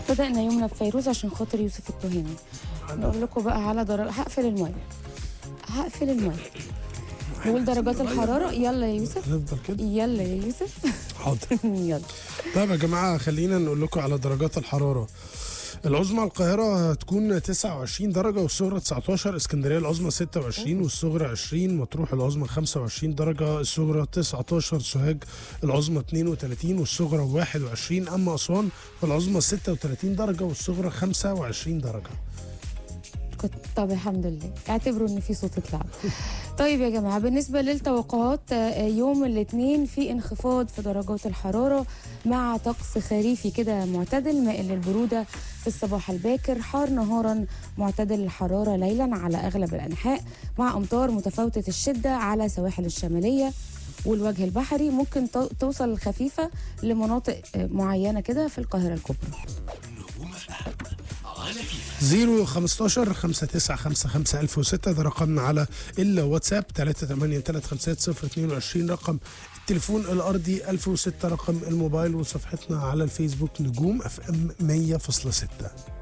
بدأنا يومنا بفيروز عشان خاطر يوسف التهامي نقول لكم بقى على درجة هقفل المايك هقفل المايك نقول درجات الحرارة يلا يا يوسف هنفضل كده يلا يا يوسف حاضر يلا طيب يا جماعة خلينا نقول لكم على درجات الحرارة العظمى القاهرة هتكون 29 درجة والصغرى 19 اسكندرية العظمى 26 والصغرى 20 مطروح العظمى 25 درجة الصغرى 19 سوهاج العظمى 32 والصغرى 21 أما أسوان فالعظمى 36 درجة والصغرى 25 درجة كنت طب الحمد لله اعتبروا ان في صوت اتلعب طيب يا جماعه بالنسبه للتوقعات آه، يوم الاثنين في انخفاض في درجات الحراره مع طقس خريفي كده معتدل مائل للبروده في الصباح الباكر حار نهارا معتدل الحراره ليلا على اغلب الانحاء مع امطار متفاوته الشده على سواحل الشماليه والوجه البحري ممكن تو- توصل خفيفه لمناطق آه، معينه كده في القاهره الكبرى 0 15 59 55 1006 ده رقمنا على الواتساب 38 350 رقم التليفون الارضي 1006 رقم الموبايل وصفحتنا على الفيسبوك نجوم اف ام 100.6